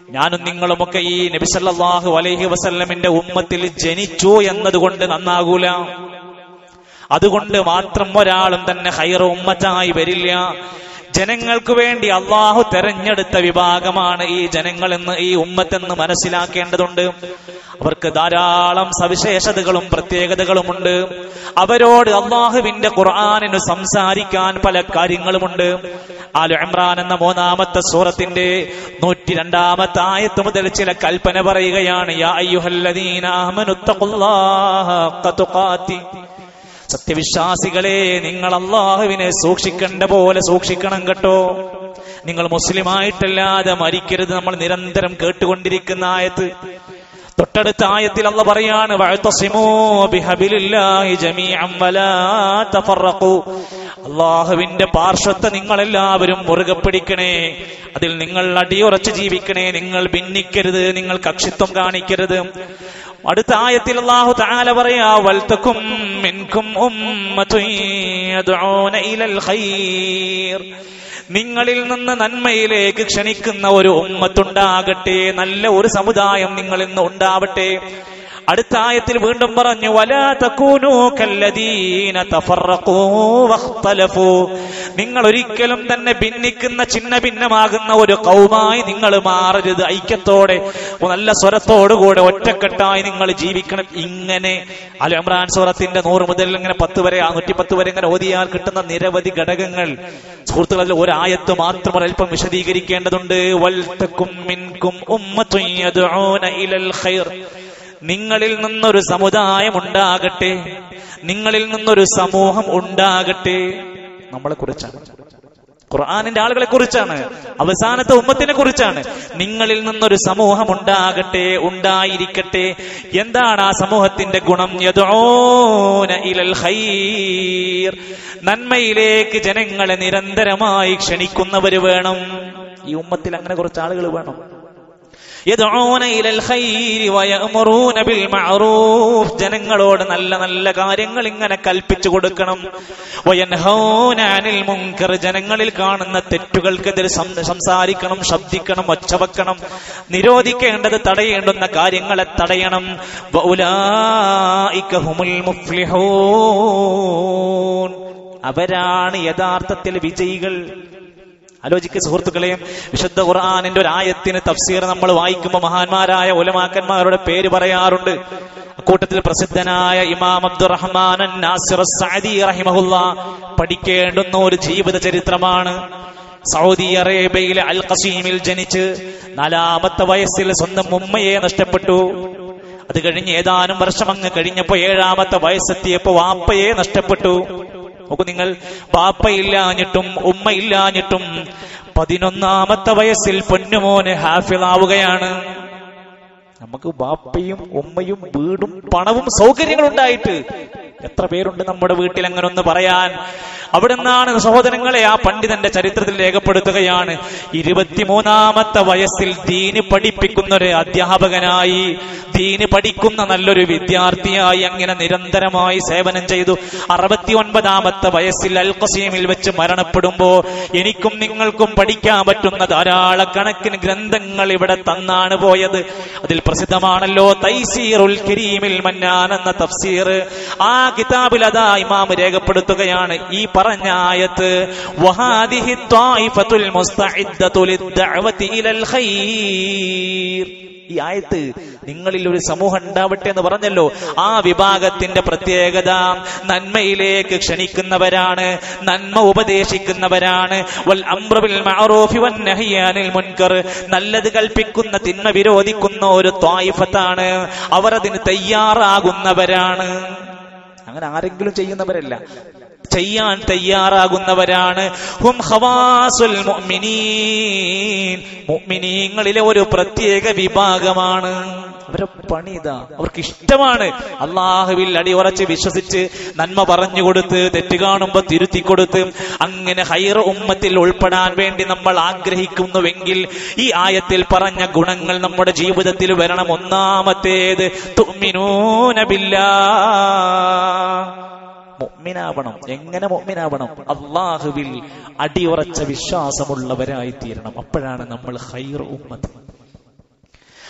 ഞാനും നിങ്ങളുമൊക്കെ ഈ നബിസല്ലാഹു അലൈഹി വസല്ലമിന്റെ ഉമ്മത്തിൽ ജനിച്ചു എന്നതുകൊണ്ട് നന്നാകൂല അതുകൊണ്ട് മാത്രം ഒരാളും തന്നെ ഹൈറ ഉമ്മത്തായി വരില്ല ജനങ്ങൾക്ക് വേണ്ടി അള്ളാഹു തെരഞ്ഞെടുത്ത വിഭാഗമാണ് ഈ ജനങ്ങളെന്ന് ഈ ഉമ്മത്തെന്ന് മനസ്സിലാക്കേണ്ടതുണ്ട് അവർക്ക് ധാരാളം സവിശേഷതകളും പ്രത്യേകതകളുമുണ്ട് അവരോട് അള്ളാഹുവിന്റെ ഖുർആാനിന് സംസാരിക്കാൻ പല കാര്യങ്ങളുമുണ്ട് ആലു ഇമ്രാൻ എന്ന മൂന്നാമത്തെ സൂറത്തിന്റെ നൂറ്റി രണ്ടാമത്തെ ആയത്ത് മുതൽ ചില കൽപ്പന പറയുകയാണ് യാ അയ്യുഹല്ലദീന ആമനുത്തഖുല്ലാഹ ഹഖ്ക തുഖാത്തി സത്യവിശ്വാസികളെ നിങ്ങൾ അള്ളാഹുവിനെ സൂക്ഷിക്കേണ്ട പോലെ സൂക്ഷിക്കണം കേട്ടോ നിങ്ങൾ മുസ്ലിമായിട്ടല്ലാതെ മരിക്കരുത് നമ്മൾ നിരന്തരം കേട്ടുകൊണ്ടിരിക്കുന്ന ആയത്ത് തൊട്ടടുത്ത ആയത്തിൽ അല്ല പറയാണ് വഅ്തസിമൂ ബിഹബിലില്ലാഹി ജമീഅൻ വലാ തഫറഖൂ അള്ളാഹുവിന്റെ പാർശ്വത്തെ നിങ്ങൾ എല്ലാവരും മുറുകെ പിടിക്കണേ അതിൽ നിങ്ങൾ അടിയുറച്ച് ജീവിക്കണേ നിങ്ങൾ ഭിന്നിക്കരുത് നിങ്ങൾ കക്ഷിത്വം കാണിക്കരുത് അടുത്ത ആയത്തിൽ അള്ളാഹു താല പറയാ വൽത്തക്കും മിൻകും ഉമ്മത്തുൻ യദ്ഊന ഇലൽ ഖൈർ നിങ്ങളിൽ നിന്ന് നന്മയിലേക്ക് ക്ഷണിക്കുന്ന ഒരു ഉമ്മത്തുണ്ടാകട്ടെ നല്ല ഒരു സമുദായം നിങ്ങളിൽ നിന്ന് ഉണ്ടാവട്ടെ അടുത്ത ആയത്തിൽ വീണ്ടും പറഞ്ഞു വലാ തകൂനൂ കല്ലദീന തഫറഖൂ വഖ്തലഫൂ നിങ്ങൾ ഒരിക്കലും തന്നെ ഭിന്നിക്കുന്ന ചിന്ന ഭിന്നമാകുന്ന ഒരു കൗമായി നിങ്ങൾ മാറരുത് ഐക്യത്തോടെ നല്ല സ്വരത്തോടുകൂടെ ഒറ്റക്കെട്ടായി നിങ്ങൾ ജീവിക്കണം ഇങ്ങനെ അൽ ഇമ്രാൻ സൂറത്തിന്റെ നൂറ് മുതൽ ഇങ്ങനെ പത്ത് വരെ നൂറ്റി പത്ത് വരെ ഇങ്ങനെ ഓതിയാൽ കിട്ടുന്ന നിരവധി ഘടകങ്ങൾ സുഹൃത്തുക്കളിൽ ഒരായത്ത് മാത്രം ഒരല്പം വിശദീകരിക്കേണ്ടതുണ്ട് വൽതക്കും മിൻകും ഉമ്മത്തുൻ യദ്ഊന ഇലൽ ഖൈർ നിങ്ങളിൽ നിന്നൊരു സമുദായം ഉണ്ടാകട്ടെ നിങ്ങളിൽ നിന്നൊരു സമൂഹം ഉണ്ടാകട്ടെ നമ്മളെ കുറിച്ചാണ് ഖുർആാനിന്റെ ആളുകളെ കുറിച്ചാണ് അവസാനത്തെ ഉമ്മത്തിനെ കുറിച്ചാണ് നിങ്ങളിൽ നിന്നൊരു സമൂഹം ഉണ്ടാകട്ടെ ഉണ്ടായിരിക്കട്ടെ എന്താണ് ആ സമൂഹത്തിന്റെ ഗുണം യദ്ഊന ഇലൽ ഖൈർ നന്മയിലേക്ക് ജനങ്ങളെ നിരന്തരമായി ക്ഷണിക്കുന്നവര് വേണം ഈ ഉമ്മത്തിൽ അങ്ങനെ കുറച്ച് ആളുകൾ വേണം യദ്ഊന ഇലൽ ഖൈരി വയഅ്മുറൂന ബിൽ മഅറൂഫ് ജനങ്ങളോട് നല്ല നല്ല കാര്യങ്ങൾ ഇങ്ങനെ കൽപ്പിച്ചു കൊടുക്കണം വയൻഹൗന അനിൽ മുൻകർ ജനങ്ങളിൽ കാണുന്ന തെറ്റുകൾക്കെതിരെ സം- സംസാരിക്കണം ശബ്ദിക്കണം ഒച്ചവെക്കണം നിരോധിക്കേണ്ടത് തടയേണ്ടുന്ന കാര്യങ്ങളെ തടയണം വഉലായിക ഹുമുൽ മുഫ്ലിഹൂൻ അവരാണ് യഥാർത്ഥത്തിൽ വിജയികൾ ആലോചിക്കുക സുഹൃത്തുക്കളെ വിശുദ്ധ ഖുർആാനിന്റെ ഒരു ആയത്തിന് തഫ്സീർ നമ്മൾ വായിക്കുമ്പോൾ മഹാന്മാരായ ഉലമാക്കന്മാരുടെ പേര് പറയാറുണ്ട് അക്കൂട്ടത്തിൽ പ്രസിദ്ധനായ ഇമാം അബ്ദുറഹ്മാൻ നാസിർ സഅദി റഹിമഹുല്ല പഠിക്കേണ്ടുന്ന ഒരു ജീവിത ചരിത്രമാണ് സൗദി അറേബ്യയിലെ അൽ ഖസീമിൽ ജനിച്ച് നാലാമത്തെ വയസ്സിൽ സ്വന്തം ഉമ്മയെ നഷ്ടപ്പെട്ടു അത് കഴിഞ്ഞ് ഏതാനും വർഷം അങ്ങ് കഴിഞ്ഞപ്പോ ഏഴാമത്തെ വയസ്സെത്തിയപ്പോ വാപ്പയെ നഷ്ടപ്പെട്ടു നോക്കൂ നിങ്ങൾ ബാപ്പയില്ലാഞ്ഞിട്ടും ഉമ്മയില്ലാഞ്ഞിട്ടും പതിനൊന്നാമത്തെ വയസ്സിൽ പൊന്നുമോന് ഹാഫിളാവുകയാണ് നമുക്ക് ബാപ്പയും ഉമ്മയും വീടും പണവും സൗകര്യങ്ങളും ഉണ്ടായിട്ട് എത്ര പേരുണ്ട് നമ്മുടെ വീട്ടിൽ അങ്ങനെ ഒന്ന് പറയാൻ അവിടെ നിന്നാണ് സഹോദരങ്ങളെ ആ പണ്ഡിതന്റെ ചരിത്രത്തിൽ രേഖപ്പെടുത്തുകയാണ് ഇരുപത്തിമൂന്നാമത്തെ വയസ്സിൽ ദീന് പഠിപ്പിക്കുന്ന ഒരു അധ്യാപകനായി ദീന് പഠിക്കുന്ന നല്ലൊരു വിദ്യാർത്ഥിയായി അങ്ങനെ നിരന്തരമായി സേവനം ചെയ്തു അറുപത്തി ഒൻപതാമത്തെ വയസ്സിൽ അൽ ഖസീമിൽ വെച്ച് മരണപ്പെടുമ്പോ എനിക്കും നിങ്ങൾക്കും പഠിക്കാൻ പറ്റുന്ന ധാരാളക്കണക്കിന് ഗ്രന്ഥങ്ങൾ ഇവിടെ തന്നാണ് പോയത് അതിൽ പ്രസിദ്ധമാണല്ലോ തൈസീറുൽ കരീമിൽ മന്നാൻ എന്ന തഫ്സീർ ആ കിതാബിൽ അതാ ഇമാം രേഖപ്പെടുത്തുകയാണ് ഈ പറഞ്ഞ ആയത്ത് വഹാദിഹി ത്വായിഫത്തുൽ മുസ്തഇദ്ദത്തു ലിദ്ദഅവതി ഇലൽ ഖൈർ ഈ ആയത്ത് നിങ്ങളിൽ ഒരു സമൂഹം ഉണ്ടാവട്ടെ എന്ന് പറഞ്ഞല്ലോ ആ വിഭാഗത്തിന്റെ പ്രത്യേകത നന്മയിലേക്ക് ക്ഷണിക്കുന്നവരാണ് നന്മ ഉപദേശിക്കുന്നവരാണ് വൽ അംറു ബിൽ മഅറൂഫി വൻ നഹ്യി അനിൽ മുൻകർ നല്ലത് കൽപ്പിക്കുന്ന തിന്മ വിരോധിക്കുന്ന ഒരു ത്വായിഫത്താണ് അവർ അതിന് തയ്യാറാകുന്നവരാണ് അങ്ങനെ ആരെങ്കിലും ചെയ്യുന്നവരല്ല ചെയ്യാൻ തയ്യാറാകുന്നവരാണ് ഹും ഖവാസുൽ മുഅ്മിനീൻ മുഅ്മിനീങ്ങളിലെ ഒരു പ്രത്യേക വിഭാഗമാണ് അവരെ പണി ഇതാ അവർക്ക് ഇഷ്ടമാണ് അള്ളാഹുവിൽ അടിയുറച്ച് വിശ്വസിച്ച് നന്മ പറഞ്ഞു കൊടുത്ത് തെറ്റ് കാണുമ്പോ തിരുത്തി കൊടുത്ത് അങ്ങനെ ഹൈറ ഉമ്മത്തിൽ ഉൾപ്പെടാൻ വേണ്ടി നമ്മൾ ആഗ്രഹിക്കുന്നുവെങ്കിൽ ഈ ആയത്തിൽ പറഞ്ഞ ഗുണങ്ങൾ നമ്മുടെ ജീവിതത്തിൽ വരണം ഒന്നാമത്തേത് തുഅ്മിനൂന ബില്ലാ മുഅ്മിനാവണം എങ്ങനെ മുഅ്മിനാവണം അള്ളാഹുവിൽ അടിയുറച്ച വിശ്വാസമുള്ളവരായി തീരണം അപ്പോഴാണ് നമ്മൾ ഹൈർ ഉമ്മത്ത്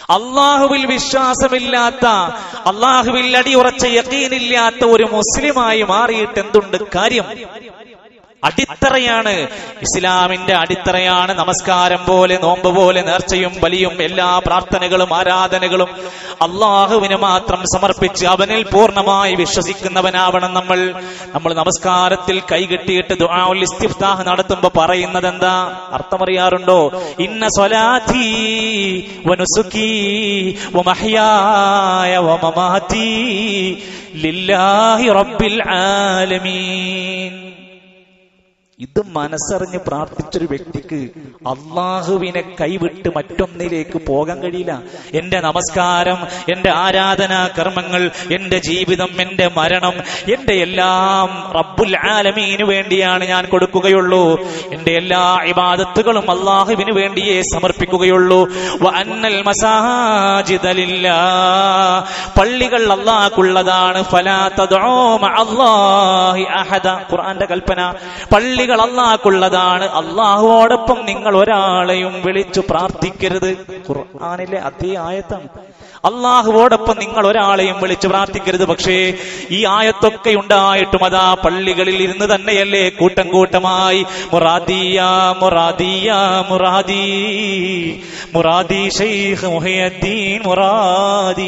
അള്ളാഹുവിൽ വിശ്വാസമില്ലാത്ത അള്ളാഹുവിൽ അടിയുറച്ച യക്കീനില്ലാത്ത ഒരു മുസ്ലിമായി മാറിയിട്ട് എന്തുണ്ട് കാര്യം അടിത്തറയാണ് ഇസ്ലാമിന്റെ അടിത്തറയാണ് നമസ്കാരം പോലെ നോമ്പ് പോലെ നേർച്ചയും ബലിയും എല്ലാ പ്രാർത്ഥനകളും ആരാധനകളും അള്ളാഹുവിന് മാത്രം സമർപ്പിച്ച് അവനിൽ പൂർണ്ണമായി വിശ്വസിക്കുന്നവനാവണം നമ്മൾ നമ്മൾ നമസ്കാരത്തിൽ കൈകെട്ടിയിട്ട് ദുആഉൽ ഇസ്തിഫ്താഹ് നടത്തുമ്പോ പറയുന്നത് എന്താ അർത്ഥമറിയാറുണ്ടോ ഇന്ന സ്വലാത്തി വനുസുക്കി വമഹ്യായ വമമാതി ലില്ലാഹി റബ്ബിൽ ആലമീൻ ഇത് മനസ്സറിഞ്ഞ് പ്രാർത്ഥിച്ചൊരു വ്യക്തിക്ക് അള്ളാഹുവിനെ കൈവിട്ട് മറ്റൊന്നിലേക്ക് പോകാൻ കഴിയില്ല എന്റെ നമസ്കാരം എന്റെ ആരാധനാ കർമ്മങ്ങൾ എന്റെ ജീവിതം എന്റെ മരണം എന്റെ എല്ലാം റബ്ബുൽ ആലമീന് വേണ്ടിയാണ് ഞാൻ കൊടുക്കുകയുള്ളൂ എന്റെ എല്ലാ ഇബാദത്തുകളും അള്ളാഹുവിന് വേണ്ടിയേ സമർപ്പിക്കുകയുള്ളൂ വ അന്നൽ മസാജിദ ലില്ലാ. പള്ളികൾ അള്ളാഹ്ക്കുള്ളതാണ് ഫലാ തദ്ഉ മഅല്ലാഹി അഹദ ഖുർആന്റെ കൽപ്പന പള്ളികൾ അള്ളാഹ്ക്കുള്ളതാണ് അള്ളാഹുവോടൊപ്പം നിങ്ങൾ ഒരാളെയും വിളിച്ചു പ്രാർത്ഥിക്കരുത് ഖുർആനിലെ അതേ ആയത്താണ് അള്ളാഹുവോടൊപ്പം നിങ്ങൾ ഒരാളെയും വിളിച്ചു പ്രാർത്ഥിക്കരുത് പക്ഷേ ഈ ആയത്തൊക്കെ ഉണ്ടായിട്ടും അതാ പള്ളികളിൽ ഇരുന്ന് തന്നെയല്ലേ കൂട്ടം കൂട്ടമായി മുറാദിയ മുറാദിയ മുറാദി മുറാദി ഷെയ്ഖ് മുഹയദ്ദീൻ മുറാദി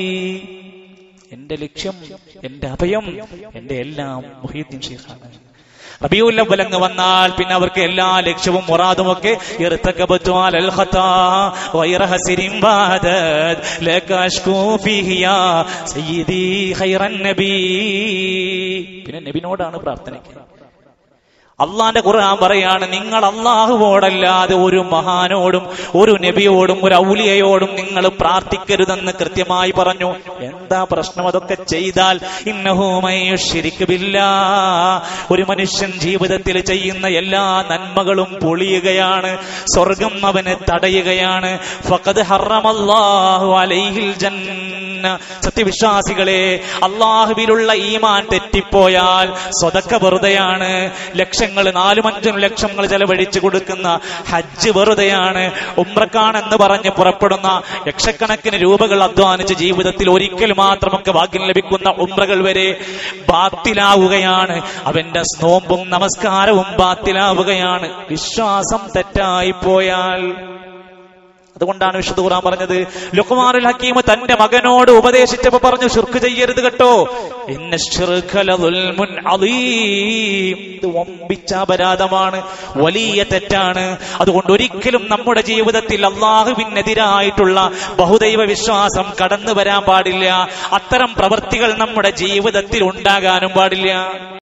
എന്റെ ലക്ഷ്യം എന്റെ അഭയം എന്റെ എല്ലാം മുഹീദ്ദീൻ ഷെയ്ഖാണ് റബിയുൽ അങ്ങ് വന്നാൽ പിന്നെ അവർക്ക് എല്ലാ ലക്ഷ്യവും മുറാദും ഒക്കെ ഇർതകബതു അലൽ ഖതാ വൈറ ഹസിരിൻ ബാദത് ലക അഷ്കൂ ഫീഹി യാ സയ്യിദി ഖൈറൻ നബി പിന്നെ നബിനോടാണ് പ്രാർത്ഥനയ്ക്ക് അള്ളാന്റെ ഖുർആൻ പറയാണ് നിങ്ങൾ അള്ളാഹുവോടല്ലാതെ ഒരു മഹാനോടും ഒരു നബിയോടും ഒരു ഔലിയയോടും നിങ്ങൾ പ്രാർത്ഥിക്കരുതെന്ന് കൃത്യമായി പറഞ്ഞു എന്താ പ്രശ്നം അതൊക്കെ ചെയ്താൽ ഇന്നഹൂമയുഷിരിക്കില്ല ഒരു മനുഷ്യൻ ജീവിതത്തിൽ ചെയ്യുന്ന എല്ലാ നന്മകളും പൊളിയുകയാണ് സ്വർഗം അവനെ തടയുകയാണ് ഫഖദ് ഹറമല്ലാഹു അലൈഹിൽ ജന്ന സത്യവിശ്വാസികളെ അള്ളാഹുവിലുള്ള ഈമാൻ തെറ്റിപ്പോയാൽ സ്വതക്ക വെറുതെയാണ് ലക്ഷങ്ങൾ നാലും അഞ്ചും ലക്ഷങ്ങൾ ചെലവഴിച്ചു കൊടുക്കുന്ന ഹജ്ജ് വെറുതെയാണ് ഉമ്രക്കാണെന്ന് പറഞ്ഞ് പുറപ്പെടുന്ന ലക്ഷക്കണക്കിന് രൂപകൾ അധ്വാനിച്ച് ജീവിതത്തിൽ ഒരിക്കൽ മാത്രമൊക്കെ ഭാഗ്യം ലഭിക്കുന്ന ഉമ്രകൾ വരെ ബാത്തിലാവുകയാണ് അവന്റെ നോമ്പും നമസ്കാരവും ബാത്തിലാവുകയാണ് വിശ്വാസം തെറ്റായി പോയാൽ അതുകൊണ്ടാണ് വിശുദ്ധ ഖുർആൻ പറഞ്ഞത് ലുക്മാനുൽ ഹക്കീം തന്റെ മകനോട് ഉപദേശിച്ചപ്പോ പറഞ്ഞു ഷിർക്ക് ചെയ്യരുത് കേട്ടോ ഇന്ന ശിർക ലദുൽമുൻ അദീം. ഇത് വമ്പിച്ച അപരാധമാണ് വലിയ തെറ്റാണ് അതുകൊണ്ട് ഒരിക്കലും നമ്മുടെ ജീവിതത്തിൽ അള്ളാഹുവിനെതിരായിട്ടുള്ള ബഹുദൈവ വിശ്വാസം കടന്നു വരാൻ പാടില്ല അത്തരം പ്രവൃത്തികൾ നമ്മുടെ ജീവിതത്തിൽ ഉണ്ടാകാനും പാടില്ല